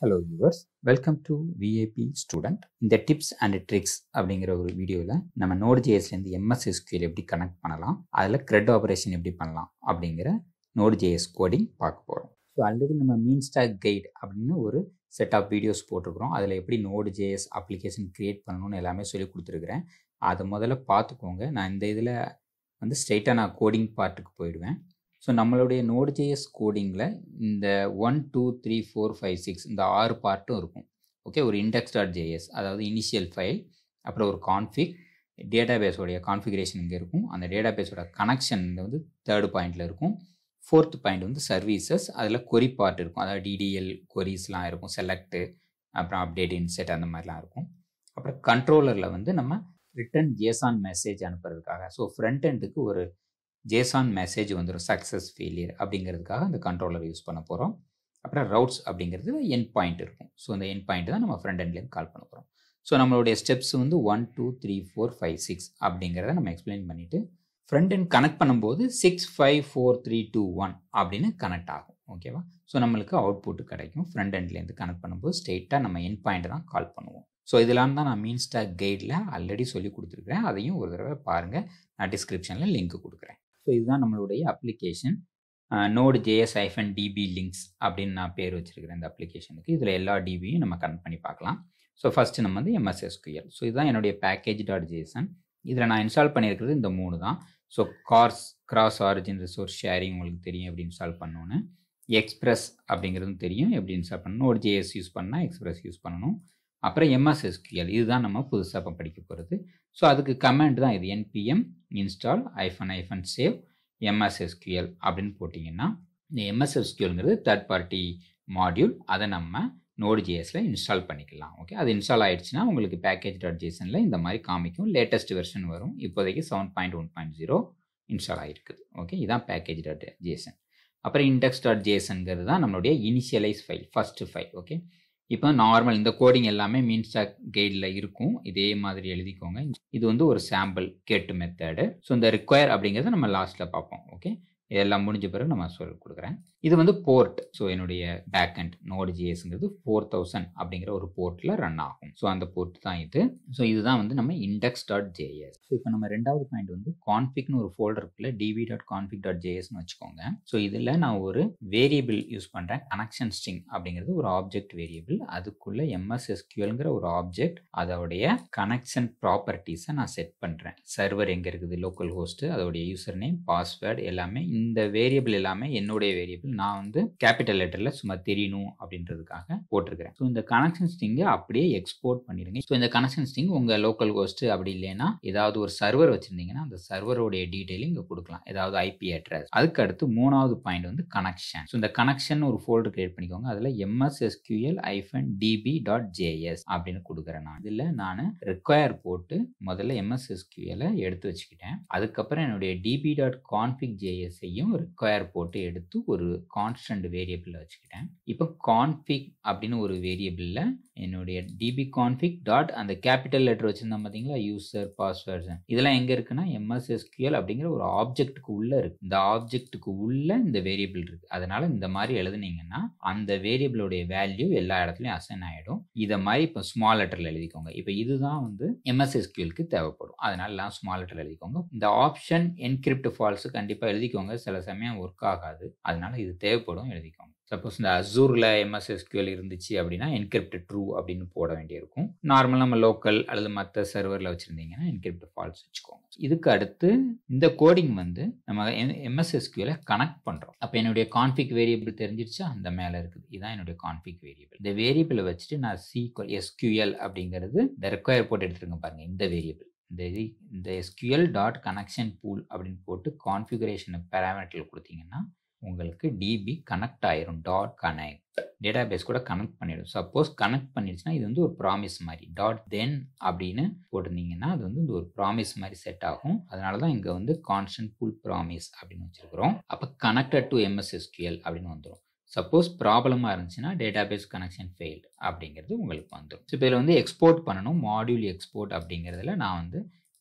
hello viewers welcome to VAP student இந்த tips and tricks அப்படிங்கிற ஒரு வீடியோவில் நம்ம நோட் ஜேஎஸ்லேருந்து எம்எஸ் எஸ்கியூஎல் எப்படி கனெக்ட் பண்ணலாம் அதில் க்ரெட் ஆப்ரேஷன் எப்படி பண்ணலாம் அப்படிங்கிற நோட் ஜேஎஸ் கோடிங் பார்க்க போகிறோம் ஸோ ஆல்ரெடி நம்ம மீன் ஸ்டாக் கைட் அப்படின்னு ஒரு செட் ஆஃப் வீடியோஸ் போட்டிருக்கிறோம் அதில் எப்படி நோட் ஜேஎஸ் அப்ளிகேஷன் க்ரியேட் பண்ணணும்னு எல்லாமே சொல்லி கொடுத்துருக்குறேன் அதை முதல்ல பார்த்துக்கோங்க நான் இந்த இதில் வந்து ஸ்ட்ரைட்டாக நான் கோடிங் பார்ட்டுக்கு போயிடுவேன் ஸோ நம்மளுடைய நோட் ஜேஎஸ் கோடிங்கில் இந்த one two three four five six இந்த ஆறு பார்ட்டும் இருக்கும் ஓகே ஒரு இண்டெக்ஸ் டாட் ஜேஎஸ் அதாவது இனிஷியல் ஃபைல் அப்புறம் ஒரு கான்ஃபிக் டேட்டா பேஸோடைய கான்ஃபிகரேஷன் இங்கே இருக்கும் அந்த டேட்டா பேஸோட கனெக்ஷன் வந்து தேர்டு பாயிண்டில் இருக்கும் ஃபோர்த் பாயிண்ட் வந்து சர்வீசஸ் அதில் கொரி பார்ட் இருக்கும் அதாவது டிடிஎல் கொரிஸ்லாம் இருக்கும் செலக்ட்டு அப்புறம் அப்டேட் இன்செட் அந்த மாதிரிலாம் இருக்கும் அப்புறம் கண்ட்ரோலரில் வந்து நம்ம ரிட்டன் ஜேசான் மெசேஜ் அனுப்புறதுக்காக ஸோ ஃப்ரண்ட் எண்டுக்கு ஒரு ஜேசான் மெசேஜ் வந்துடும் சக்ஸஸ் ஃபெயிலியர் அப்படிங்கிறதுக்காக அந்த கண்ட்ரோலர் யூஸ் பண்ண போகிறோம் அப்புறம் ரவுட்ஸ் அப்படிங்கிறது என் பாயிண்ட் இருக்கும் ஸோ அந்த என் பாயிண்ட் தான் நம்ம ஃப்ரண்ட் எண்ட்லேருந்து கால் பண்ண போகிறோம் ஸோ நம்மளுடைய ஸ்டெப்ஸ் வந்து one two three four five six அப்படிங்கிறத நம்ம எக்ஸ்பிளைன் பண்ணிவிட்டு ஃப்ரண்ட் எண்ட் கனெக்ட் பண்ணும்போது six five four three two one அப்படின்னு கனெக்ட் ஆகும் ஓகேவா ஸோ நம்மளுக்கு அவுட்புட் கிடைக்கும் ஃப்ரண்ட் எண்ட்லேருந்து கனெக்ட் பண்ணும்போது ஸ்ட்ரெயிட்டாக நம்ம என் பாயிண்ட் தான் கால் பண்ணுவோம் ஸோ இதெல்லாம் தான் நான் மீன் ஸ்டாக் கைடில் ஆல்ரெடி சொல்லி கொடுத்துருக்குறேன் அதையும் ஒரு தடவை பாருங்கள் நான் டிஸ்கிரிப்ஷனில் லிங்க் கொடுக்குறேன் ஸோ இதுதான் நம்மளுடைய application node JS hyphen DB links அப்படின்னு நான் பேர் வச்சுருக்கிறேன் இந்த அப்ளிகேஷனுக்கு இதில் எல்லா டிபியும் நம்ம கனெக்ட் பண்ணி பார்க்கலாம் ஸோ ஃபஸ்ட்டு நம்ம வந்து எம்எஸ்எஸ்கியூஎல் ஸோ இதுதான் என்னுடைய பேக்கேஜ் டாட் ஜேஎஸ்என் இதில் நான் இன்ஸ்டால் பண்ணியிருக்கிறது இந்த மூணு தான் so CORS cross origin resource sharing உங்களுக்கு தெரியும் எப்படி இன்ஸ்டால் பண்ணணுன்னு எக்ஸ்பிரஸ் அப்படிங்கிறதும் தெரியும் எப்படி இன்ஸ்டால் பண்ணணும் நோட் ஜேஎஸ் யூஸ் பண்ணால் எக்ஸ்பிரஸ் யூஸ் பண்ணணும் அப்புறம் எம்எஸ்எஸ்கியூஎல் இதுதான் நம்ம புதுசாக இப்போ படிக்க போகிறது ஸோ அதுக்கு கமெண்ட் தான் இது என்பிஎம் இன்ஸ்டால் ஐஃபன் ஐஃபன் சேவ் எம்எஸ்எஸ்கியூஎல் அப்படின்னு போட்டிங்கன்னா இந்த எம்எஸ்எஸ்கியூஎல்ங்கிறது தேர்ட் பார்ட்டி மாடியூல் அதை நம்ம நோடு ஜேஎஸில் இன்ஸ்டால் பண்ணிக்கலாம் ஓகே அது இன்ஸ்டால் ஆகிடுச்சுன்னா உங்களுக்கு பேக்கேஜ் டாட் ஜேசனில் இந்த மாதிரி காமிக்கும் லேட்டஸ்ட் வெர்ஷன் வரும் இப்போதைக்கு seven point one point zero install ஆகிருக்குது ஓகே இதான் பேக்கேஜ் டாட் ஜேசன் அப்புறம் இண்டெக்ஸ் டாட் ஜேசன்கிறது தான் நம்மளுடைய initialize file first file okay இப்போ நார்மல் இந்த கோடிங் எல்லாமே மீன் ஸ்டாக் கைடில் இருக்கும் இதே மாதிரி எழுதிக்கோங்க இது வந்து ஒரு சாம்பிள் கேட்டு மெத்தடு ஸோ இந்த ரிக்வயர் அப்படிங்கிறத நம்ம லாஸ்ட்டில் பார்ப்போம் ஓகே இதெல்லாம் முடிஞ்ச பிறகு நம்ம சொல்லி கொடுக்குறேன் இது வந்து போர்ட் ஸோ என்னுடைய பேக் அண்ட் நோடு ஜிஎஸ்ங்கிறது ஃபோர் தௌசண்ட் அப்படிங்கிற ஒரு போர்ட்டில் ரன் ஆகும் ஸோ அந்த போர்ட் தான் இது ஸோ இதுதான் வந்து நம்ம இண்டெக்ஸ் டாட் ஜேஎஸ் ஸோ இப்போ நம்ம ரெண்டாவது பாயிண்ட் வந்து கான்ஃபிக்னு ஒரு ஃபோல்டருக்குள்ள டிவி டாட் கான்ஃபிக் டாட் ஜேஎஸ்னு வச்சுக்கோங்க ஸோ இதில் நான் ஒரு வேரியபிள் யூஸ் பண்ணுறேன் கனெக்ஷன் ஸ்ட்ரிங் அப்படிங்கிறது ஒரு ஆப்ஜெக்ட் வேரியபிள் அதுக்குள்ள எம்எஸ்எஸ்கியூஎல்ங்கிற ஒரு ஆப்ஜெக்ட் அதோடைய கனெக்ஷன் ப்ராப்பர்ட்டிஸை நான் செட் பண்ணுறேன் சர்வர் எங்கே இருக்குது லோக்கல் ஹோஸ்ட்டு அதோடைய யூசர் நேம் பாஸ்வேர்டு எல்லாமே இந்த வேரியபிள் எல்லாமே என்னுடைய வேரியபிள் நான் வந்து கேபிட்டல் லெட்டரில் சும்மா தெரியணும் அப்படின்றதுக்காக போட்டிருக்கிறேன் ஸோ இந்த கனெக்ஷன் ஸ்ட்ரிங்கை அப்படியே எக்ஸ்போர்ட் பண்ணிடுங்க ஸோ இந்த கனெக்ஷன் ஸ்ட்ரிங் உங்கள் லோக்கல் ஹோஸ்ட்டு அப்படி இல்லைன்னா ஏதாவது ஒரு சர்வர் வச்சுருந்தீங்கன்னா அந்த சர்வருடைய டீட்டெயிலும் இங்கே கொடுக்கலாம் ஏதாவது ஐபி அட்ரஸ் அதுக்கு அடுத்து மூணாவது பாயிண்ட் வந்து கனெக்ஷன் ஸோ இந்த கனெக்ஷன் ஒரு ஃபோல்டர் கிரியேட் பண்ணிக்கோங்க அதில் எம்எஸ்எஸ்கியூஎல் ஐஃபன் டிபி டாட் ஜேஎஸ் அப்படின்னு கொடுக்குறேன் நான் இதில் நான் ரிக்வயர் போட்டு முதல்ல எம்எஸ்எஸ்கியூஎலை எடுத்து வச்சுக்கிட்டேன் அதுக்கப்புறம் என்னுடைய டிபி டாட் கான்ஃபிக் ஜேஎஸ்ஐயும் ரிக்வயர் போட்டு எடுத்து ஒரு கான்ஸ்டன்ட் வேரியபிளில் வச்சுக்கிட்டேன் இப்போ கான்ஃபிக் அப்படின்னு ஒரு வேரியபிளில் என்னுடைய டிபி கான்ஃபிக் டாட் அந்த கேபிட்டல் லெட்டர் வச்சுருந்தா பார்த்தீங்களா யூசர் பாஸ்வேர்ட்ஸ் இதெல்லாம் எங்கே இருக்குன்னா எம்எஸ்எஸ்கியூஎல் அப்படிங்கிற ஒரு ஆப்ஜெக்ட்டுக்கு உள்ளே இருக்குது இந்த ஆப்ஜெக்ட்டுக்கு உள்ள இந்த வேரியபிள் இருக்குது அதனால இந்த மாதிரி எழுதுனீங்கன்னா அந்த வேரியபிளோடைய வேல்யூ எல்லா இடத்துலையும் அசைன் ஆகிடும் இதை மாதிரி இப்போ ஸ்மால் லெட்டரில் எழுதிக்கோங்க இப்போ இதுதான் வந்து எம்எஸ்எஸ்கியூஎலுக்கு தேவைப்படும் அதனால எல்லாம் ஸ்மால் லெட்டரில் எழுதிக்கோங்க இந்த ஆப்ஷன் என்கிரிப்ட் ஃபால்ஸ் கண்டிப்பாக எழுதிக்கோங்க சில சமயம் ஒர்க் ஆகாது அதனால இது தேவைப்படும் எழுதிக்கோங்க சப்போஸ் இந்த அசூரில் எம்எஸ்எஸ்கியூஎல் இருந்துச்சு அப்படின்னா என்கிரிப்ட் ட்ரூ அப்படின்னு போட வேண்டியிருக்கும் நார்மல் நம்ம லோக்கல் அல்லது மற்ற சர்வரில் வச்சுருந்தீங்கன்னா என்கிரிப்ட் ஃபால்ஸ் வச்சுக்கோங்க இதுக்கு அடுத்து இந்த கோடிங் வந்து நம்ம எம்எஸ்எஸ்கியூல கனெக்ட் பண்ணுறோம் அப்போ என்னுடைய கான்ஃபிக் வேரியபிள் தெரிஞ்சிருச்சா அந்த மேலே இருக்குது இதுதான் என்னுடைய கான்ஃபிக் வேரியபிள் இந்த வேரியபிளை வச்சுட்டு நான் சீக்வல் எஸ்கியூஎல் அப்படிங்கிறது இந்த ரெக்வயர் போட்டு எடுத்துருங்க பாருங்கள் இந்த வேரியபிள் இந்த இது இந்த எஸ்கியூஎல் டாட் கனெக்ஷன் பூல் அப்படின்னு போட்டு கான்ஃபிகரேஷன் பேராமீட்டரில் கொடுத்தீங்கன்னா உங்களுக்கு டிபி கனெக்ட் ஆயிரும் டாட் கனெக்ட் டேட்டா பேஸ் கூட கனெக்ட் பண்ணிடும் சப்போஸ் கனெக்ட் பண்ணிடுச்சுன்னா இது வந்து ஒரு ப்ராமிஸ் மாதிரி டாட் தென் அப்படின்னு போட்டிருந்தீங்கன்னா அது வந்து ஒரு ப்ராமிஸ் மாதிரி செட் ஆகும் அதனால தான் இங்கே வந்து கான்ஸ்டன்ட் புல் ப்ராமிஸ் அப்படின்னு வச்சுருக்கிறோம் அப்போ கனெக்டட் டு எம்எஸ்எஸ்கியூஎல் அப்படின்னு வந்துடும் சப்போஸ் ப்ராப்ளமாக இருந்துச்சுன்னா டேட்டா பேஸ் கனெக்ஷன் ஃபெயில்டு அப்படிங்கிறது உங்களுக்கு வந்துடும் ஸோ இப்போ இதில் வந்து எக்ஸ்போர்ட் பண்ணணும் மாடியூல் எக்ஸ்போர்ட் அப்படிங்கிறதுல நான் வந்து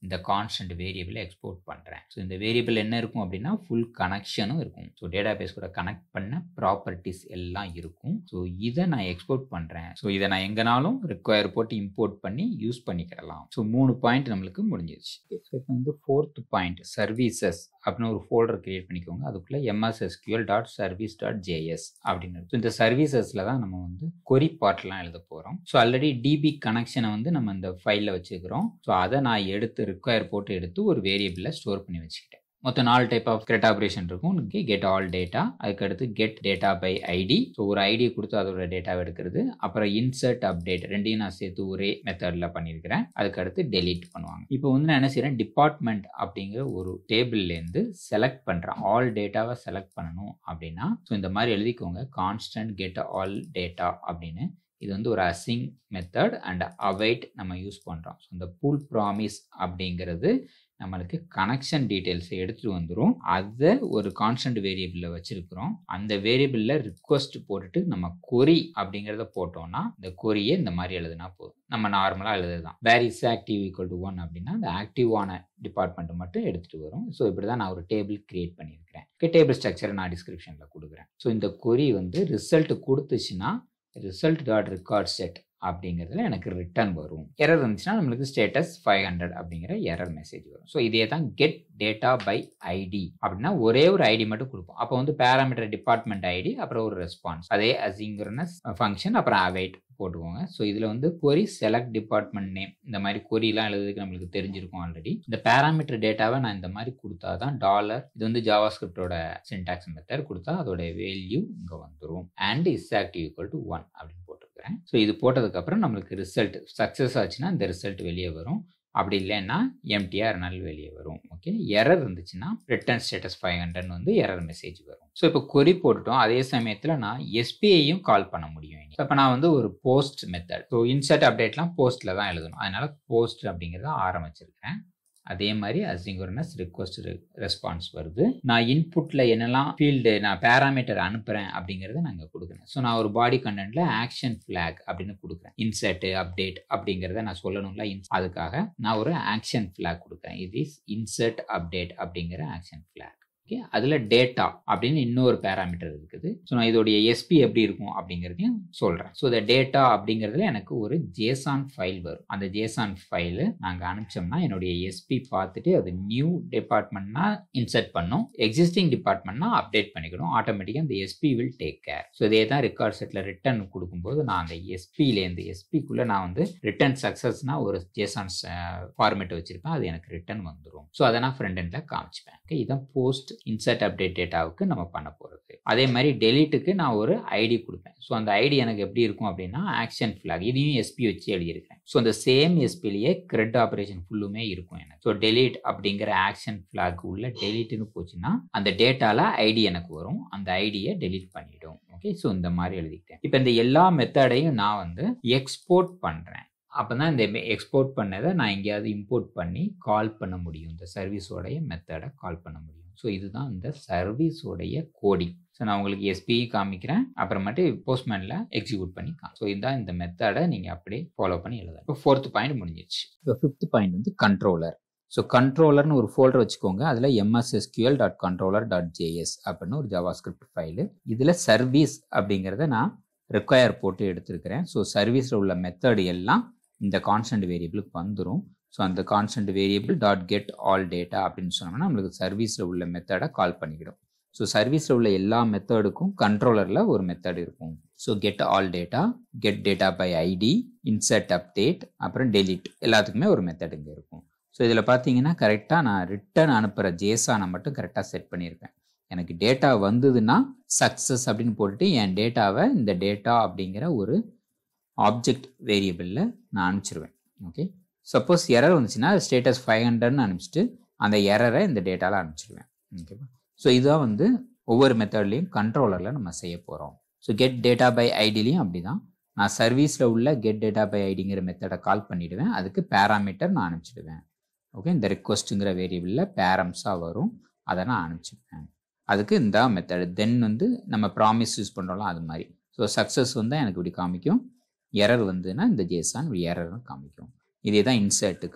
இந்த கான்ஸ்டன்ட் வேரியபிளை எக்ஸ்போர்ட் பண்ணுறேன் ஸோ இந்த வேரியபிள் என்ன இருக்கும் அப்படின்னா ஃபுல் கனெக்ஷனும் இருக்கும் ஸோ டேட்டா பேஸ் கூட கனெக்ட் பண்ண ப்ராப்பர்ட்டிஸ் எல்லாம் இருக்கும் ஸோ இதை நான் எக்ஸ்போர்ட் பண்ணுறேன் ஸோ இதை நான் எங்கனாலும் ரிக்வயர் போட்டு இம்போர்ட் பண்ணி யூஸ் பண்ணிக்கிடலாம் ஸோ மூணு பாயிண்ட் நம்மளுக்கு முடிஞ்சிருச்சு ஸோ இப்போ வந்து ஃபோர்த் பாயிண்ட் சர்வீசஸ் அப்படின்னு ஒரு ஃபோல்டர் கிரியேட் பண்ணிக்கோங்க அதுக்குள்ளே MS SQL dot service dot JS அப்படின்னு ஸோ இந்த சர்வீசஸில் தான் நம்ம வந்து கொரி பார்ட்லாம் எழுத போகிறோம் ஸோ ஆல்ரெடி டிபி கனெக்ஷனை வந்து நம்ம இந்த ஃபைலில் வச்சுக்கிறோம் ஸோ அதை நான் எடுத்து ரிக்வயர் போட்டு எடுத்து ஒரு வேரியபிளில் ஸ்டோர் பண்ணி வச்சுக்கிட்டேன் மொத்தம் நாலு டைப் ஆஃப் கெட் ஆப்ரேஷன் இருக்கும் கெட் ஆல் டேட்டா அதுக்கடுத்து get data by ID so ஒரு ஐடியை கொடுத்து அதோட டேட்டாவை எடுக்கிறது அப்புறம் இன்சர்ட் அப்டேட் ரெண்டையும் நான் சேர்த்து ஒரே மெத்தடில் பண்ணியிருக்கிறேன் அதுக்கடுத்து டெலீட் பண்ணுவாங்க இப்போ வந்து நான் என்ன செய்கிறேன் டிபார்ட்மெண்ட் அப்படிங்கிற ஒரு டேபிள்லேருந்து செலக்ட் பண்ணுறேன் ஆல் டேட்டாவை செலக்ட் பண்ணணும் அப்படின்னா ஸோ இந்த மாதிரி எழுதிக்கோங்க கான்ஸ்டன்ட் கெட் ஆல் டேட்டா அப்படின்னு இது வந்து ஒரு அசிங் மெத்தட் அண்ட் அவைட் நம்ம யூஸ் பண்ணுறோம் ஸோ இந்த பூல் ப்ராமிஸ் அப்படிங்கிறது நம்மளுக்கு கனெக்ஷன் டீட்டெயில்ஸை எடுத்துகிட்டு வந்துடும் அதை ஒரு கான்ஸ்டன்ட் வேரியபிளில் வச்சுருக்கிறோம் அந்த வேரியபிளில் ரிக்வஸ்ட் போட்டுட்டு நம்ம கொரி அப்படிங்கிறத போட்டோம்னா இந்த கொரியை இந்த மாதிரி எழுதுனா போதும் நம்ம நார்மலாக எழுதுதான் where is active equal to one அப்படின்னா அந்த ஆக்டிவான டிபார்ட்மெண்ட் மட்டும் எடுத்துகிட்டு வரும் ஸோ இப்படி தான் நான் ஒரு டேபிள் கிரியேட் பண்ணியிருக்கிறேன் ஓகே டேபிள் ஸ்ட்ரக்சரை நான் டிஸ்கிரிப்ஷனில் கொடுக்குறேன் ஸோ இந்த கொரி வந்து ரிசல்ட் கொடுத்துச்சுன்னா ரிசல்ட் டாட் ரெக்கார்ட் செட் அப்படிங்கிறதுல எனக்கு ரிட்டர்ன் வரும் எரர் இருந்துச்சுன்னா நம்மளுக்கு ஸ்டேட்டஸ் ஃபைவ் ஹண்ட்ரட் அப்படிங்கிற எரர் மெசேஜ் வரும் ஸோ இதே தான் கெட் டேட்டா பை ஐடி அப்படின்னா ஒரே ஒரு ஐடி மட்டும் கொடுப்போம் அப்போ வந்து பேராமீட்டர் டிபார்ட்மெண்ட் ஐடி அப்புறம் ஒரு ரெஸ்பான்ஸ் அதே அசிங்கரனஸ் ஃபங்க்ஷன் அப்புறம் அவைட் போட்டுக்கோங்க ஸோ இதில் வந்து கொரி செலக்ட் டிபார்ட்மெண்ட் நேம் இந்த மாதிரி கொரிலாம் எழுதுறதுக்கு நம்மளுக்கு தெரிஞ்சிருக்கும் ஆல்ரெடி இந்த பேராமீட்டர் டேட்டாவை நான் இந்த மாதிரி கொடுத்தா தான் டாலர் இது வந்து ஜாவா ஸ்கிரிப்டோட சின்டாக்ஸ் மெத்தட் கொடுத்தா அதோட வேல்யூ இங்கே வந்துடும் and is active equal to one அப்படின்னு போட்டிருக்கிறேன் ஸோ இது போட்டதுக்கப்புறம் நம்மளுக்கு ரிசல்ட் சக்ஸஸ் ஆச்சுன்னா இந்த ரிசல்ட் வெளியே வரும் அப்படி இல்லைன்னா எம்டிஆர் இருந்தாலும் வெளியே வரும் ஓகே எரர் இருந்துச்சுன்னா ரிட்டர்ன் ஸ்டேட்டஸ் ஃபைவ் ஹண்ட்ரட் வந்து எரர் மெசேஜ் வரும் ஸோ இப்போ கொரி போட்டுட்டோம் அதே சமயத்தில் நான் எஸ்பிஐயும் கால் பண்ண முடியும் இப்போ நான் வந்து ஒரு போஸ்ட் மெத்தட் ஸோ இன்சர்ட் அப்டேட்லாம் போஸ்ட்டில் தான் எழுதணும் அதனால போஸ்ட் அப்படிங்கிறத ஆரம்பிச்சிருக்கேன் அதே மாதிரி அசிங்குரனஸ் ரிக்வஸ்ட் ரெஸ்பான்ஸ் வருது நான் இன்புட்டில் என்னெல்லாம் ஃபீல்டு நான் பேராமீட்டர் அனுப்புகிறேன் அப்படிங்கிறத நாங்கள் கொடுக்குறேன் ஸோ நான் ஒரு பாடி கண்டென்ட்ல ஆக்ஷன் ஃப்ளாக் அப்படின்னு கொடுக்குறேன் இன்சர்ட் அப்டேட் அப்படிங்கிறத நான் சொல்லணும்ல அதுக்காக நான் ஒரு ஆக்ஷன் ஃப்ளாக் கொடுக்குறேன் இது இஸ் இன்சர்ட் அப்டேட் அப்படிங்கிற ஆக்ஷன் ஃப்ளாக் ஓகே அதில் டேட்டா அப்படின்னு இன்னொரு பேராமீட்டர் இருக்குது ஸோ நான் இதோடைய எஸ்பி எப்படி இருக்கும் அப்படிங்கிறதையும் சொல்கிறேன் ஸோ இந்த டேட்டா அப்படிங்கிறதுல எனக்கு ஒரு ஜேசான் ஃபைல் வரும் அந்த ஜேசான் ஃபைலு நாங்கள் அனுப்பிச்சோம்னா என்னுடைய எஸ்பி பார்த்துட்டு அது நியூ டிபார்ட்மெண்ட்னா இன்சர்ட் பண்ணும் எக்ஸிஸ்டிங் டிபார்ட்மெண்ட்னா அப்டேட் பண்ணிக்கணும் ஆட்டோமேட்டிக்காக அந்த SP will take care so இதே தான் ரெக்கார்ட் செட்டில் ரிட்டர்ன் கொடுக்கும்போது நான் அந்த எஸ்பியிலேருந்து எஸ்பிக்குள்ளே நான் வந்து ரிட்டர்ன் சக்ஸஸ்னா ஒரு ஜேசான் ஃபார்மேட் வச்சுருப்பேன் அது எனக்கு ரிட்டர்ன் வந்துடும் ஸோ அதை நான் ஃப்ரெண்ட் எண்டில் காமிச்சிப்பேன் ஓகே இதான் போஸ்ட் இன்சர்ட் அப்டேட் டேட்டாவுக்கு நம்ம பண்ண போகிறது அதே மாதிரி டெலிட்டுக்கு நான் ஒரு ஐடி கொடுப்பேன் ஸோ அந்த ஐடி எனக்கு எப்படி இருக்கும் அப்படின்னா ஆக்ஷன் ஃபிளாக் இதையும் எஸ்பி வச்சு எழுதியிருக்கேன் ஸோ அந்த சேம் எஸ்பிலேயே கிரெட் ஆப்ரேஷன் ஃபுல்லுமே இருக்கும் எனக்கு ஸோ டெலிட் அப்படிங்கிற ஆக்ஷன் ஃபிளாக் உள்ள டெலிட்னு போச்சுன்னா அந்த டேட்டால ஐடி எனக்கு வரும் அந்த ஐடியை டெலிட் பண்ணிடும் ஓகே ஸோ இந்த மாதிரி எழுதிக்கிட்டேன் இப்போ இந்த எல்லா மெத்தடையும் நான் வந்து எக்ஸ்போர்ட் பண்ணுறேன் அப்போ தான் இந்த எக்ஸ்போர்ட் பண்ணதை நான் எங்கேயாவது இம்போர்ட் பண்ணி கால் பண்ண முடியும் இந்த சர்வீஸோடைய மெத்தடை கால் பண்ண முடியும் ஸோ இதுதான் இந்த சர்வீஸோடைய கோடிங் ஸோ நான் உங்களுக்கு எஸ்பியும் காமிக்கிறேன் அப்புறமேட்டு போஸ்ட்மேனில் எக்ஸிக்யூட் பண்ணி காம் ஸோ இதுதான் இந்த மெத்தடை நீங்கள் அப்படியே ஃபாலோ பண்ணி எழுதலாம் இப்போ ஃபோர்த் பாயிண்ட் முடிஞ்சிருச்சு இப்போ ஃபிஃப்த் பாயிண்ட் வந்து கண்ட்ரோலர் ஸோ கண்ட்ரோலர்னு ஒரு ஃபோல்டர் வச்சுக்கோங்க அதில் MSSQL dot controller dot JS அப்படின்னு ஒரு ஜாவா ஸ்கிரிப்ட் ஃபைலு இதில் சர்வீஸ் அப்படிங்கிறத நான் ரிக்வயர் போட்டு எடுத்திருக்கிறேன் ஸோ சர்வீஸில் உள்ள மெத்தடு எல்லாம் இந்த கான்ஸ்டன்ட் வேரியபிளுக்கு வந்துடும் ஸோ அந்த constant variable dot get all data அப்படின்னு சொன்னோம்னா நம்மளுக்கு சர்வீஸில் உள்ள மெத்தடை கால் பண்ணிக்கிடும் ஸோ சர்வீஸில் உள்ள எல்லா மெத்தடுக்கும் கண்ட்ரோலரில் ஒரு மெத்தட் இருக்கும் so get all data get data by ID insert update அப்புறம் டெலிட் எல்லாத்துக்குமே ஒரு மெத்தட் இங்கே இருக்கும் ஸோ இதில் பார்த்தீங்கன்னா கரெக்டாக நான் ரிட்டர்ன் அனுப்புகிற ஜேசானை மட்டும் கரெக்டாக செட் பண்ணியிருப்பேன் எனக்கு டேட்டா வந்ததுன்னா சக்ஸஸ் அப்படின்னு போட்டுட்டு என் டேட்டாவை இந்த டேட்டா அப்படிங்கிற ஒரு ஆப்ஜெக்ட் வேரியபிளில் நான் அனுப்பிச்சிருவேன் ஓகே சப்போஸ் எரர் வந்துச்சுன்னா ஸ்டேட்டஸ் ஃபைவ் ஹண்ட்ரட்னு அனுப்பிச்சிட்டு அந்த எரரை இந்த டேட்டாவில் அனுப்பிச்சிடுவேன் ஓகேவா ஸோ இதுதான் வந்து ஒவ்வொரு மெத்தட்லேயும் கண்ட்ரோலரில் நம்ம செய்ய போகிறோம் ஸோ கெட் டேட்டா பை ஐடிலையும் அப்படி தான் நான் சர்வீஸில் உள்ள கெட் டேட்டா பை ஐடிங்கிற மெத்தடை கால் பண்ணிவிடுவேன் அதுக்கு பேராமீட்டர் நான் அனுப்பிச்சிடுவேன் ஓகே இந்த ரெக்வஸ்ட்டுங்கிற வேரியபிளில் பேரம்ஸாக வரும் அதை நான் அனுப்பிச்சிடுவேன் அதுக்கு இந்த மெத்தடு தென் வந்து நம்ம ப்ராமிஸ் யூஸ் பண்ணுறோம்ல அது மாதிரி ஸோ சக்ஸஸ் வந்தால் எனக்கு இப்படி காமிக்கும் எரர் வந்துன்னா இந்த ஜேசான் இப்படி எரர்னு காமிக்கும் இதே தான் இன்சர்ட்டுக்கும்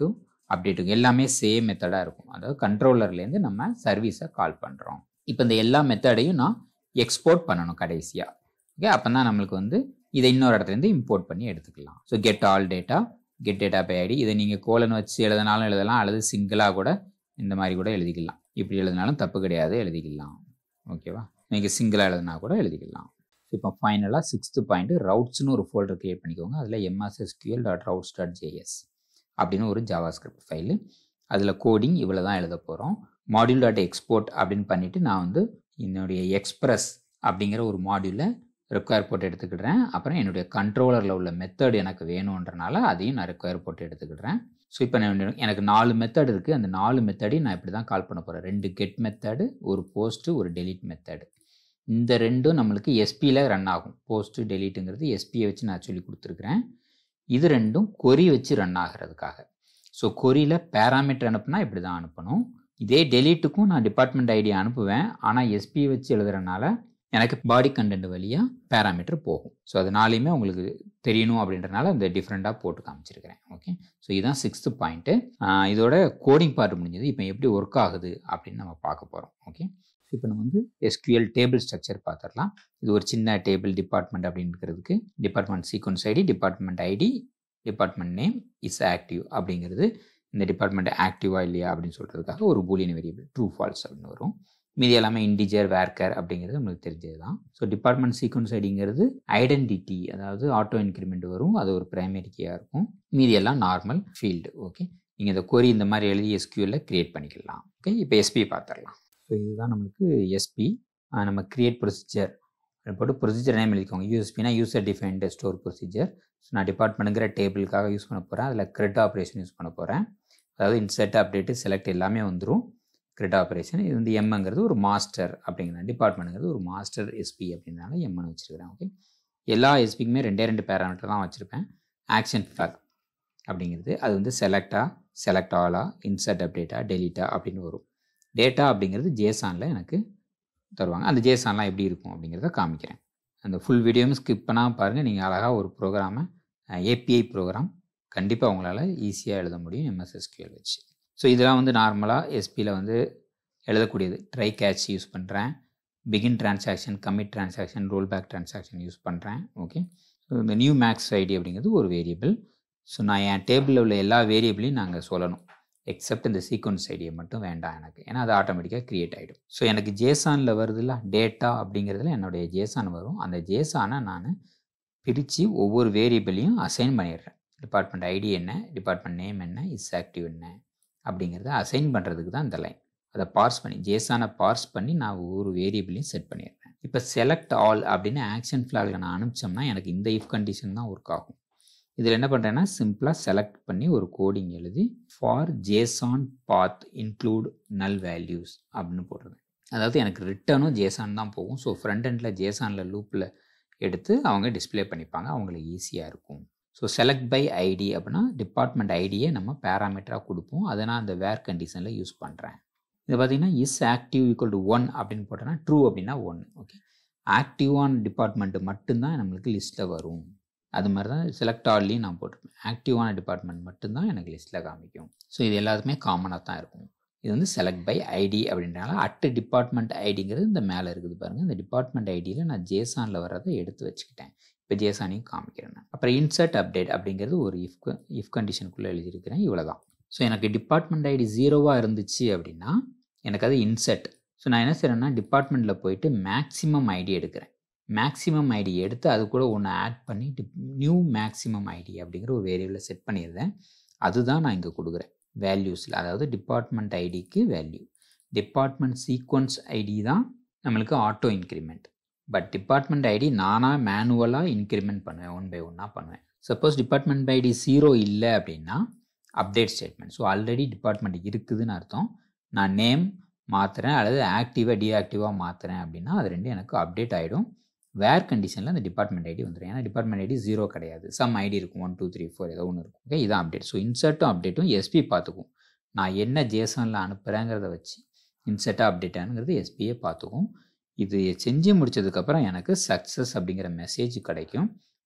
அப்டேட்டுக்கும் எல்லாமே சேம் மெத்தடாக இருக்கும் அதாவது கண்ட்ரோலர்லேருந்து நம்ம சர்வீஸை கால் பண்ணுறோம் இப்போ இந்த எல்லா மெத்தடையும் நான் எக்ஸ்போர்ட் பண்ணணும் கடைசியாக ஓகே அப்போ தான் நம்மளுக்கு வந்து இதை இன்னொரு இடத்துலேருந்து இம்போர்ட் பண்ணி எடுத்துக்கலாம் so get all data get data by ID இதை நீங்கள் கோலன் வச்சு எழுதினாலும் எழுதலாம் அல்லது சிங்கிளாக கூட இந்த மாதிரி கூட எழுதிக்கலாம் இப்படி எழுதினாலும் தப்பு கிடையாது எழுதிக்கலாம் ஓகேவா நீங்கள் சிங்கிளாக எழுதினா கூட எழுதிக்கலாம் இப்போ ஃபைனலாக சிக்ஸ்த்து பாயிண்ட் ரவுட்ஸ்னு ஒரு ஃபோல்டர் கிரியேட் பண்ணிக்கோங்க அதில் MSSQL dot routes dot JS அப்படின்னு ஒரு ஜாவா ஸ்கிரிப்ட் ஃபைலு அதில் கோடிங் இவ்வளோ தான் எழுத போகிறோம் மாடியூல் டாட் எக்ஸ்போர்ட் அப்படின்னு பண்ணிவிட்டு நான் வந்து என்னுடைய எக்ஸ்பிரஸ் அப்படிங்கிற ஒரு மாடியூலை ரெக்வயர் போட்டு எடுத்துக்கிடுறேன் அப்புறம் என்னுடைய கண்ட்ரோலரில் உள்ள மெத்தட் எனக்கு வேணுன்றனால அதையும் நான் ரெக்வயர் போட்டு எடுத்துக்கிடுறேன் ஸோ இப்போ நான் எனக்கு நாலு மெத்தட் இருக்குது அந்த நாலு மெத்தடையும் நான் இப்படி தான் கால் பண்ண போகிறேன் ரெண்டு கெட் மெத்தடு ஒரு போஸ்ட்டு ஒரு டெலிட் மெத்தடு இந்த ரெண்டும் நம்மளுக்கு எஸ்பியில் ரன் ஆகும் போஸ்ட்டு டெலிட்டுங்கிறது எஸ்பியை வச்சு நான் சொல்லி கொடுத்துருக்குறேன் இது ரெண்டும் கொரி வச்சு ரன் ஆகிறதுக்காக ஸோ கொரியில் பேராமீட்டர் அனுப்புனா இப்படி தான் அனுப்பணும் இதே டெலீட்டுக்கும் நான் டிபார்ட்மெண்ட் ஐடி அனுப்புவேன் ஆனால் எஸ்பி வச்சு எழுதுறதுனால எனக்கு பாடி கண்டென்ட் வழியாக பேராமீட்டர் போகும் ஸோ அதனாலையுமே உங்களுக்கு தெரியணும் அப்படின்றனால இந்த டிஃப்ரெண்ட்டாக போட்டு காமிச்சிருக்கிறேன் ஓகே ஸோ இதுதான் சிக்ஸ்த்து பாயிண்ட்டு இதோட கோடிங் பார்ட் முடிஞ்சது இப்போ எப்படி ஒர்க் ஆகுது அப்படின்னு நம்ம பார்க்க போகிறோம் ஓகே இப்போ நம்ம வந்து எஸ்கியூஎல் டேபிள் ஸ்ட்ரக்சர் பார்த்துடலாம் இது ஒரு சின்ன டேபிள் டிபார்ட்மெண்ட் அப்படிங்கிறதுக்கு department sequence ID department ID department name is active அப்படிங்கிறது இந்த டிபார்ட்மெண்ட் ஆக்டிவா இல்லையா அப்படின்னு சொல்கிறதுக்காக ஒரு பூலியன் வேரியபிள் ட்ரூ ஃபால்ஸ் அப்படின்னு வரும் மீதி எல்லாமே இண்டிஜர் வேர்க்கர் அப்படிங்கிறது நம்மளுக்கு தெரிஞ்சது தான் ஸோ டிபார்ட்மெண்ட் சீக்வன்ஸ் ஐடிங்கிறது ஐடென்டிட்டி அதாவது ஆட்டோ இன்க்ரிமெண்ட் வரும் அது ஒரு பிரைமரி கீயாக இருக்கும் மீதி எல்லாம் நார்மல் ஃபீல்டு ஓகே நீங்கள் இந்த கொரி இந்த மாதிரி எழுதி எஸ்கியூவில் க்ரியேட் பண்ணிக்கலாம் ஓகே இப்போ எஸ்பி பார்த்துடலாம் ஸோ இதுதான் நம்மளுக்கு எஸ்பி நம்ம க்ரியேட் ப்ரொசீஜர் போட்டு ப்ரொசீஜர் நேம் எழுதிக்கோங்க யூஎஸ்பினா user defined store procedure so நான் டிபார்ட்மெண்ட்டுங்கிற டேபிளுக்காக யூஸ் பண்ண போகிறேன் அதில் கிரெட் ஆப்ரேஷன் யூஸ் பண்ண போகிறேன் அதாவது இன்செர்ட் அப்டேட்டு செலக்ட் எல்லாமே வந்துடும் கிரெட் ஆப்ரேஷன் இது வந்து எம்ங்கிறது ஒரு மாஸ்டர் அப்படிங்கிற டிபார்ட்மெண்ட்டுங்கிறது ஒரு மாஸ்டர் எஸ்பி அப்படின்றனால எம்னு வச்சுருக்கிறேன் ஓகே எல்லா எஸ்பிக்குமே ரெண்டே ரெண்டு பேராமீட்டர் தான் வச்சுருப்பேன் ஆக்ஷன் ஃப்ளாக் அப்படிங்கிறது அது வந்து செலக்டா செலக்ட் ஆலா இன்சர்ட் அப்டேட்டா டெலிட்டா அப்படின்னு வரும் டேட்டா அப்படிங்கிறது ஜேசானில் எனக்கு தருவாங்க அந்த ஜேசான்லாம் எப்படி இருக்கும் அப்படிங்கிறத காமிக்கிறேன் அந்த ஃபுல் வீடியோவும் ஸ்கிப் பண்ணாமல் பாருங்கள் நீங்கள் அழகாக ஒரு ப்ரோக்ராமை ஏபிஐ ப்ரோக்ராம் கண்டிப்பாக உங்களால் ஈஸியாக எழுத முடியும் எம்எஸ்எஸ்கியூஎல் வச்சு ஸோ இதெல்லாம் வந்து நார்மலாக எஸ்பியில் வந்து எழுதக்கூடியது ட்ரை கேட்ச் யூஸ் பண்ணுறேன் begin transaction commit transaction roll back transaction use பண்ணுறேன் ஓகே ஸோ இந்த நியூ மேக்ஸ் ஐடி அப்படிங்கிறது ஒரு வேரியபிள் ஸோ நான் என் டேபிளில் உள்ள எல்லா வேரியபிளையும் நாங்கள் சொல்லணும் எக்ஸப்ட் இந்த சீக்வன்ஸ் ஐடியை மட்டும் வேண்டாம் எனக்கு ஏன்னா அது ஆட்டோமேட்டிக்காக க்ரியேட் ஆகிடும் ஸோ எனக்கு ஜேசானில் வருதுல்ல டேட்டா அப்படிங்கிறதுல என்னுடைய ஜேசான் வரும் அந்த ஜேசானை நான் பிரித்து ஒவ்வொரு வேரியபிளையும் அசைன் பண்ணிடுறேன் டிபார்ட்மெண்ட் ஐடி என்ன டிபார்ட்மெண்ட் நேம் என்ன இஸ் ஆக்டிவ் என்ன அப்படிங்கிறத அசைன் பண்ணுறதுக்கு தான் இந்த லைன் அதை பார்ஸ் பண்ணி ஜேசானை பார்ஸ் பண்ணி நான் ஒவ்வொரு வேரியபிளையும் செட் பண்ணிடுறேன் இப்போ செலக்ட் ஆல் அப்படின்னு ஆக்ஷன் ஃப்ளாகில் நான் அனுப்பிச்சோம்னா எனக்கு இந்த இஃப் கண்டிஷன் தான் ஒர்க் ஆகும் இதில் என்ன பண்ணுறேன்னா சிம்பிளாக செலக்ட் பண்ணி ஒரு கோடிங் எழுதி for JSON path include null values அப்படின்னு போடுறேன் அதாவது எனக்கு ரிட்டனும் ஜேசான் தான் போகும் ஸோ ஃப்ரண்ட் எண்டில் ஜேசானில் லூப்பில் எடுத்து அவங்க டிஸ்பிளே பண்ணிப்பாங்க அவங்களுக்கு ஈஸியாக இருக்கும் ஸோ செலக்ட் பை ஐடி அப்படின்னா டிபார்ட்மெண்ட் ஐடியை நம்ம பேராமீட்டராக கொடுப்போம் அதை நான் அந்த வேர் கண்டிஷனில் யூஸ் பண்ணுறேன் இது பார்த்திங்கன்னா is active equal to one அப்படின்னு போட்டோன்னா ட்ரூ அப்படின்னா ஒன் ஓகே ஆக்டிவான டிபார்ட்மெண்ட்டு மட்டும்தான் நம்மளுக்கு லிஸ்ட்டில் வரும் அது மாதிரி தான் செலக்ட் ஆல்லையும் நான் போட்டிருப்பேன் ஆக்டிவான டிபார்ட்மெண்ட் மட்டும்தான் எனக்கு லிஸ்ட்டில் காமிக்கும் ஸோ இது எல்லாத்துக்குமே காமனாக தான் இருக்கும் இது வந்து செலக்ட் பை ஐடி அப்படின்றனால அட்டு டிபார்ட்மெண்ட் ஐடிங்கிறது இந்த மேலே இருக்குது பாருங்கள் இந்த டிபார்ட்மெண்ட் ஐடியில் நான் ஜேசானில் வர்றதை எடுத்து வச்சுக்கிட்டேன் இப்போ ஜேசானையும் காமிக்கிறேன் நான் அப்புறம் இன்சர்ட் அப்டேட் அப்படிங்கிறது ஒரு இஃப் இஃப் கண்டிஷனுக்குள்ளே எழுதியிருக்கிறேன் இவ்வளோ தான் ஸோ எனக்கு டிபார்ட்மெண்ட் ஐடி ஜீரோவாக இருந்துச்சு அப்படின்னா எனக்கு அது இன்சர்ட் ஸோ நான் என்ன செய்கிறேன்னா டிபார்ட்மெண்ட்டில் போயிட்டு மேக்ஸிமம் ஐடி எடுக்கிறேன் மேக்ஸிமம் ஐடி எடுத்து அது கூட ஒன்று ஆட் பண்ணி நியூ மேக்ஸிமம் ஐடி அப்படிங்கிற ஒரு வேரியபிளை செட் பண்ணியிருந்தேன் அதுதான் நான் இங்கே கொடுக்குறேன் வேல்யூஸில் அதாவது டிபார்ட்மெண்ட் ஐடிக்கு வேல்யூ டிபார்ட்மெண்ட் சீக்வன்ஸ் ஐடி தான் நம்மளுக்கு auto increment but department ID நானாக மேனுவலாக இன்க்ரிமெண்ட் பண்ணுவேன் ஒன் பை ஒன்னாக பண்ணுவேன் சப்போஸ் டிபார்ட்மெண்ட் ஐடி ஜீரோ இல்லை அப்படின்னா update statement so already department இருக்குதுன்னு அர்த்தம் நான் நேம் மாற்றுறேன் அல்லது ஆக்டிவாக டீஆக்டிவாக மாற்றுறேன் அப்படின்னா அது ரெண்டும் எனக்கு அப்டேட் ஆகிடும் வேர் கண்டிஷனில் அந்த டிபார்ட்மெண்ட் ஐடி வந்துடும் ஏன்னா டிபார்ட்மெண்ட் ஐடி ஜீரோ கிடையாது சம் ஐடி இருக்கும் ஒன் டூ த்ரீ ஃபோர் ஏதோ ஒன்று இருக்கும் ஓகே இதான் அப்டேட் ஸோ இன்சர்ட்டும் அப்டேட்டும் எஸ்பி பார்த்துக்கும் நான் என்ன ஜேசனில் அனுப்புகிறேங்கிறத வச்சு இன்சர்ட்டாக அப்டேட்டானுங்கிறது எஸ்பியே பார்த்துக்கும் இது செஞ்சு முடிச்சதுக்கப்புறம் எனக்கு சக்ஸஸ் அப்படிங்கிற மெசேஜ் கிடைக்கும்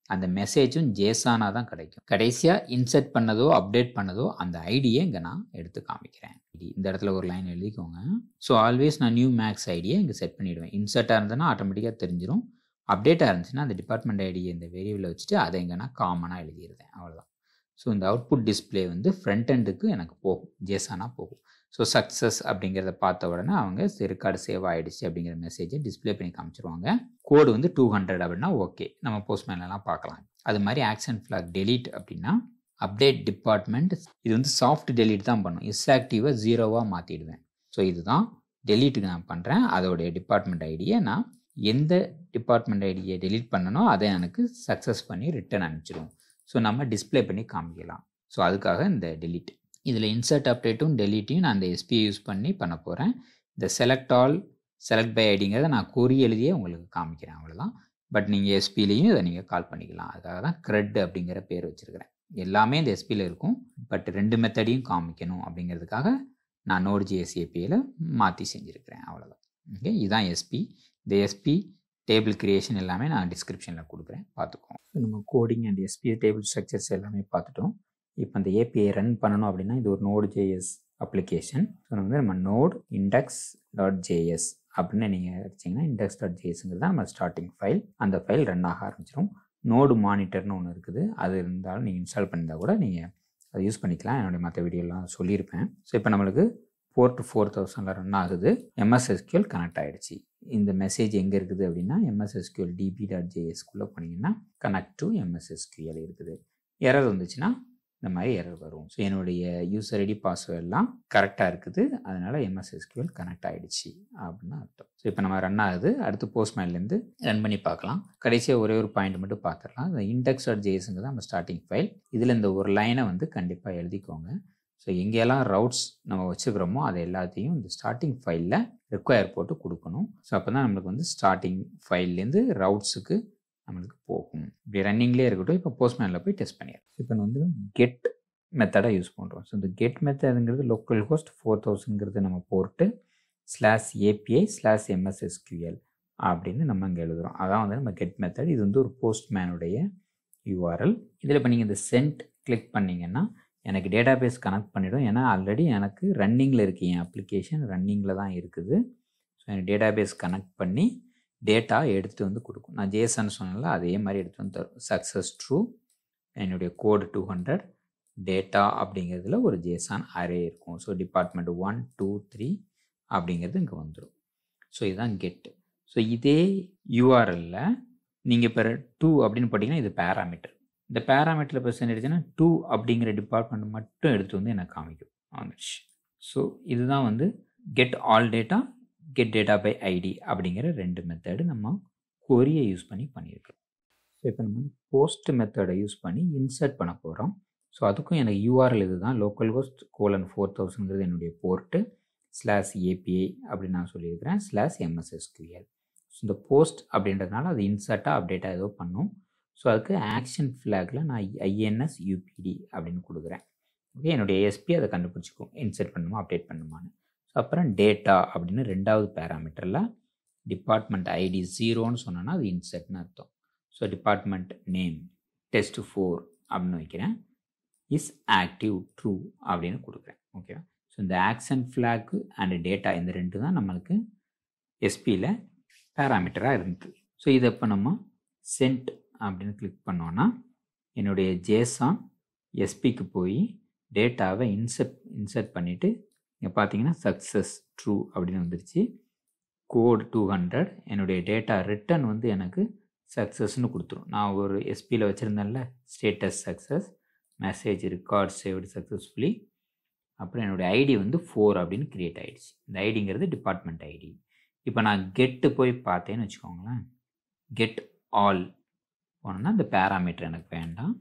அந்த மெசேஜும் ஜேசானாக தான் கிடைக்கும் கடைசியாக இன்சர்ட் பண்ணதோ அப்டேட் பண்ணதோ அந்த ஐடியை இங்கே நான் எடுத்து காமிக்கிறேன் இந்த இடத்துல ஒரு லைன் எழுதிக்கோங்க ஸோ ஆல்வேஸ் நான் நியூ மேக்ஸ் ஐடியை இங்கே செட் பண்ணிவிடுவேன் இன்சர்ட்டாக இருந்ததுன்னா ஆட்டோமேட்டிக்காக தெரிஞ்சிடும் அப்டேட்டாக இருந்துச்சுன்னா அந்த டிபார்ட்மெண்ட் ஐடியை இந்த வேரியபிளில் வச்சுட்டு அதை இங்கே நான் காமனாக எழுதிடுறேன் அவ்வளோதான் ஸோ இந்த அவுட்புட் டிஸ்பிளே வந்து ஃப்ரண்ட் எண்டுக்கு எனக்கு போகும் ஜேசானாக போகும் ஸோ சக்ஸஸ் அப்படிங்கிறத பார்த்த உடனே அவங்க ரெக்கார்டு சேவ் ஆகிடுச்சு அப்படிங்கிற மெசேஜை டிஸ்பிளே பண்ணி காமிச்சிருவாங்க கோடு வந்து டூ ஹண்ட்ரட் அப்படின்னா ஓகே நம்ம போஸ்ட்மேன்லாம் பார்க்கலாம் அது மாதிரி ஆக்ஷன் ஃப்ளாக் டெலீட் அப்படின்னா அப்டேட் டிபார்ட்மெண்ட் இது வந்து சாஃப்ட் டெலீட் தான் பண்ணும் இஸ் ஆக்டிவாக ஜீரோவாக மாற்றிடுவேன் ஸோ இதுதான் டெலீட்டுக்கு நான் பண்ணுறேன் அதோடைய டிபார்ட்மெண்ட் ஐடியை நான் எந்த டிபார்ட்மெண்ட் ஐடியை டெலீட் பண்ணனோ அதை எனக்கு சக்ஸஸ் பண்ணி ரிட்டன் அனுப்பிச்சிடும் ஸோ நம்ம டிஸ்பிளே பண்ணி காமிக்கலாம் ஸோ அதுக்காக இந்த டெலீட் இதில் இன்சர்ட் அப்டேட்டும் டெலீட்டையும் நான் அந்த எஸ்பியை யூஸ் பண்ணி பண்ண போகிறேன் இந்த செலக்ட் ஆல் செலக்ட் பை ஐடிங்கிறத நான் குறி எழுதியே உங்களுக்கு காமிக்கிறேன் அவ்வளோதான் பட் நீங்கள் எஸ்பிலையும் இதை நீங்கள் கால் பண்ணிக்கலாம் அதுக்காக தான் க்ரெட் அப்படிங்கிற பேர் வச்சுருக்கிறேன் எல்லாமே இந்த எஸ்பியில் இருக்கும் பட் ரெண்டு மெத்தடையும் காமிக்கணும் அப்படிங்கிறதுக்காக நான் நோட் ஜிஎஸ்ஏபியில் மாற்றி செஞ்சுருக்கிறேன் அவ்வளோதான் ஓகே இதுதான் எஸ்பி இந்த எஸ்பி டேபிள் கிரியேஷன் எல்லாமே நான் டிஸ்கிரிப்ஷனில் கொடுக்குறேன் பார்த்துக்கோங்க நம்ம coding and SP table structures எல்லாமே பார்த்துட்டோம் இப்போ இந்த ஏபிஐ ரன் பண்ணணும் அப்படின்னா இது ஒரு நோட் ஜேஎஸ் அப்ளிகேஷன் ஸோ வந்து நம்ம நோட் இண்டெக்ஸ் டாட் ஜேஎஸ் அப்படின்னு நீங்கள் வச்சிங்கன்னா இண்டெக்ஸ் டாட் ஜேஎஸ்ங்கிறது தான் நம்ம ஸ்டார்டிங் ஃபைல் அந்த ஃபைல் ரன் ஆக ஆரம்பிச்சிடும் நோடு மானிட்டர்னு ஒன்று இருக்குது அது இருந்தாலும் நீங்கள் இன்ஸ்டால் பண்ணியிருந்தால் கூட நீங்கள் அதை யூஸ் பண்ணிக்கலாம் என்னுடைய மற்ற வீடியோலாம் சொல்லியிருப்பேன் ஸோ இப்போ நம்மளுக்கு ஃபோர் டு ஃபோர் தௌசண்டில் ரன் ஆகுது எம்எஸ்எஸ்கியூஎல் கனெக்ட் ஆகிடுச்சு இந்த மெசேஜ் எங்கே இருக்குது அப்படின்னா எம்எஸ்எஸ்கியூஎல் டிபி டாட் ஜேஎஸ்குள்ளே போனீங்கன்னா கனெக்ட் டு எம்எஸ்எஸ்கியூஎல் இருக்குது எரர் வந்துச்சுன்னா இந்த மாதிரி எரர் வரும் ஸோ என்னுடைய யூசர் ஐடி பாஸ்வேர்ட்லாம் கரெக்டாக இருக்குது அதனால் எம்எஸ்எஸ்கியூஎல் கனெக்ட் ஆகிடுச்சு அப்படின்னு அர்த்தம் ஸோ இப்போ நம்ம ரன் ஆகுது அடுத்து போஸ்ட்மேன்லேருந்து ரன் பண்ணி பார்க்கலாம் கடைசியாக ஒரே ஒரு பாயிண்ட் மட்டும் பார்த்துடலாம் இந்த இண்டெக்ஸ் டாட் ஜேஎஸ்ங்க தான் நம்ம ஸ்டார்டிங் ஃபைல் இதில் இந்த ஒரு லைனை வந்து கண்டிப்பாக எழுதிக்கோங்க ஸோ எங்கெல்லாம் ரவுட்ஸ் நம்ம வச்சுக்கிறோமோ அது எல்லாத்தையும் இந்த ஸ்டார்டிங் ஃபைலில் ரிக்வயர் போட்டு கொடுக்கணும் ஸோ அப்போ தான் நம்மளுக்கு வந்து ஸ்டார்டிங் ஃபைல்லேருந்து ரவுட்ஸுக்கு நம்மளுக்கு போகும் இப்படி ரன்னிங்லேயே இருக்கட்டும் இப்போ போஸ்ட்மேனில் போய் டெஸ்ட் பண்ணிடுறோம் இப்போ வந்து கெட் மெத்தடை யூஸ் பண்ணுறோம் ஸோ இந்த கெட் மெத்தடுங்கிறது லோக்கல் ஹோஸ்ட் ஃபோர் தௌசண்ட்ங்கிறது நம்ம போட்டு ஸ்லாஷ் ஏபிஐ ஸ்லாஷ் எம்எஸ்எஸ்கியூஎல் அப்படின்னு நம்ம இங்கே எழுதுகிறோம் அதான் வந்து நம்ம கெட் மெத்தட் இது வந்து ஒரு போஸ்ட்மேனுடைய யூஆர்எல் இதில் இப்போ நீங்கள் இந்த சென்ட் கிளிக் பண்ணிங்கன்னா எனக்கு டேட்டா பேஸ் கனெக்ட் பண்ணிவிடும் ஏன்னா ஆல்ரெடி எனக்கு ரன்னிங்கில் இருக்குது என் அப்ளிகேஷன் ரன்னிங்கில் தான் இருக்குது ஸோ எனக்கு டேட்டா பேஸ் கனெக்ட் பண்ணி டேட்டா எடுத்துகிட்டு வந்து கொடுக்கும் நான் ஜேசன் சொன்னல அதே மாதிரி எடுத்து வந்து தரும் சக்ஸஸ் ட்ரூ என்னுடைய கோடு டூ ஹண்ட்ரட் டேட்டா அப்படிங்கிறதுல ஒரு ஜேசான் அரே இருக்கும் so department one two three அப்படிங்கிறது இங்கே வந்துடும் ஸோ இதுதான் கெட்டு ஸோ இதே யூஆர்எல்ல நீங்கள் இப்போ டூ அப்படின்னு போட்டிங்கன்னா இது பேராமீட்டர் இந்த பேராமீட்டரில் இப்போ செஞ்சிடுச்சுன்னா டூ அப்படிங்கிற டிபார்ட்மெண்ட் மட்டும் எடுத்து வந்து எனக்கு காமிக்கும் வந்துடுச்சு ஸோ இதுதான் வந்து get all data get data by ID அப்படிங்கிற ரெண்டு மெத்தடு நம்ம கொரியை யூஸ் பண்ணி பண்ணியிருக்கோம் ஸோ இப்போ நம்ம போஸ்ட் மெத்தடை யூஸ் பண்ணி இன்சர்ட் பண்ண போகிறோம் ஸோ அதுக்கும் எனக்கு யூஆர்எல் இது தான் லோக்கல் ஹோஸ்ட் கோலன் ஃபோர் தௌசண்ட்ங்கிறது என்னுடைய போர்ட்டு ஸ்லாஷ் ஏபிஐ அப்படின்னு நான் சொல்லியிருக்கிறேன் ஸ்லாஷ் எம்எஸ்எஸ்கியூஎல் ஸோ இந்த போஸ்ட் அப்படின்றதுனால அது இன்சர்ட்டாக அப்டேட்டாக ஏதோ பண்ணும் ஸோ அதுக்கு ஆக்ஷன் ஃப்ளாகில் நான் ஐஎன்எஸ் யூபிடி அப்படின்னு கொடுக்குறேன் ஓகே என்னுடைய எஸ்பி அதை கண்டுபிடிச்சிக்கும் இன்சர்ட் பண்ணுமா அப்டேட் பண்ணுமான்னு ஸோ அப்புறம் டேட்டா அப்படின்னு ரெண்டாவது பேராமீட்டரில் டிபார்ட்மெண்ட் ஐடி ஜீரோன்னு சொன்னோன்னா அது இன்சர்ட்னு அர்த்தம் so department name test four அப்படின்னு வைக்கிறேன் இஸ் ஆக்டிவ் ட்ரூ அப்படின்னு கொடுக்குறேன் ஓகேவா ஸோ இந்த ஆக்ஷன் ஃப்ளாக் அண்ட் டேட்டா இந்த ரெண்டு தான் நம்மளுக்கு எஸ்பியில் பேராமீட்டராக இருந்தது ஸோ இதை இப்போ நம்ம சென்ட் அப்படின்னு கிளிக் பண்ணோன்னா என்னுடைய ஜேசான் எஸ்பிக்கு போய் டேட்டாவை இன்சர்ட் இன்சர்ட் பண்ணிவிட்டு இங்கே பார்த்தீங்கன்னா சக்ஸஸ் ட்ரூ அப்படின்னு வந்துருச்சு கோட் டூ ஹண்ட்ரட் என்னுடைய டேட்டா ரிட்டன் வந்து எனக்கு சக்ஸஸ்னு கொடுத்துரும் நான் ஒரு எஸ்பியில் வச்சுருந்தேன்ல status success message record saved successfully அப்புறம் என்னுடைய ஐடி வந்து ஃபோர் அப்படின்னு க்ரியேட் ஆகிடுச்சு இந்த ஐடிங்கிறது டிபார்ட்மெண்ட் ஐடி இப்போ நான் கெட்டு போய் பார்த்தேன்னு வச்சுக்கோங்களேன் கெட் ஆல் போனோன்னா இந்த பேராமீட்டர் எனக்கு வேண்டாம்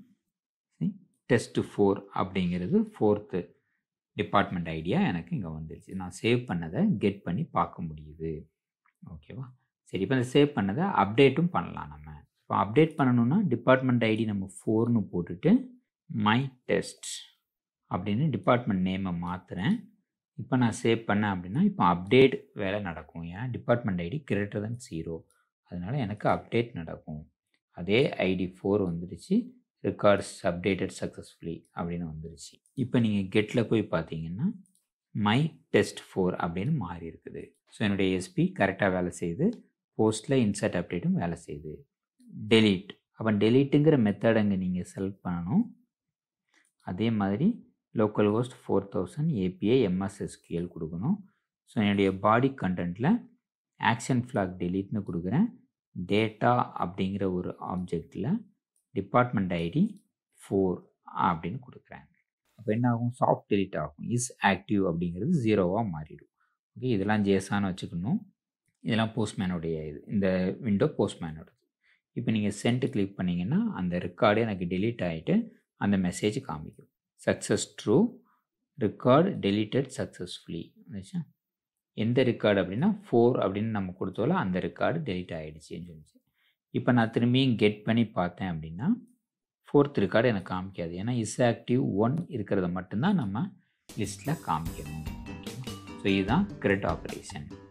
டெஸ்ட் ஃபோர் அப்படிங்கிறது ஃபோர்த்து டிபார்ட்மெண்ட் ஐடியா எனக்கு இங்கே வந்துருச்சு நான் சேவ் பண்ணதை கெட் பண்ணி பார்க்க முடியுது ஓகேவா சரி இப்போ இந்த சேவ் பண்ணதை அப்டேட்டும் பண்ணலாம் நம்ம இப்போ அப்டேட் பண்ணணுன்னா டிபார்ட்மெண்ட் ஐடி நம்ம ஃபோர்னு போட்டுட்டு மை டெஸ்ட் அப்படின்னு டிபார்ட்மெண்ட் நேமை மாற்றுறேன் இப்போ நான் சேவ் பண்ணேன் அப்படின்னா இப்போ அப்டேட் வேலை நடக்கும் ஏன்னா department ID greater than zero அதனால் எனக்கு அப்டேட் நடக்கும் அதே ஐடி ஃபோர் வந்துடுச்சு ரெக்கார்ட்ஸ் அப்டேட்டட் சக்ஸஸ்ஃபுல்லி அப்படின்னு வந்துருச்சு இப்போ நீங்கள் கெட்டில் போய் பார்த்தீங்கன்னா மை டெஸ்ட் ஃபோர் அப்படின்னு மாறி இருக்குது ஸோ என்னுடைய எஸ்பி கரெக்டாக வேலை செய்யுது போஸ்ட்டில் இன்சர்ட் அப்டேட்டும் வேலை செய்யுது டெலீட் அப்போ டெலீட்டுங்கிற மெத்தட் அங்கே நீங்கள் செலக்ட் பண்ணணும் அதே மாதிரி local host four thousand API MSSQL கொடுக்கணும் ஸோ என்னுடைய பாடி கண்டென்ட்டில் ஆக்ஷன் ஃப்ளாக் டெலீட்னு கொடுக்குறேன் டேட்டா அப்படிங்கிற ஒரு ஆப்ஜெக்டில் டிபார்ட்மெண்ட் ஐடி ஃபோர் அப்படின்னு கொடுக்குறேன் அப்போ என்ன ஆகும் சாஃப்ட் டெலிட் ஆகும் இஸ் ஆக்டிவ் அப்படிங்கிறது ஜீரோவாக மாறிடும் ஓகே இதெல்லாம் ஜேசான்னு வச்சுக்கணும் இதெல்லாம் போஸ்ட்மேனுடைய இது இந்த விண்டோ போஸ்ட்மேனோடது இப்போ நீங்கள் சென்ட் கிளிக் பண்ணிங்கன்னா அந்த ரெக்கார்டு எனக்கு டெலீட் ஆகிட்டு அந்த மெசேஜ் காமிக்கும் success true record deleted successfully வந்துச்சா எந்த ரெக்கார்டு அப்படின்னா ஃபோர் அப்படின்னு நம்ம கொடுத்தோல அந்த ரெக்கார்டு டெலிட் ஆகிடுச்சின்னு சொல்லிச்சு இப்போ நான் திரும்பியும் கெட் பண்ணி பார்த்தேன் அப்படின்னா ஃபோர்த் ரெக்கார்டு எனக்கு காமிக்காது ஏன்னா இஸ் ஆக்டிவ் ஒன் இருக்கிறத மட்டும்தான் நம்ம லிஸ்ட்டில் காமிக்கணும் ஓகேவா ஸோ இதுதான் கிரெட் ஆப்ரேஷன்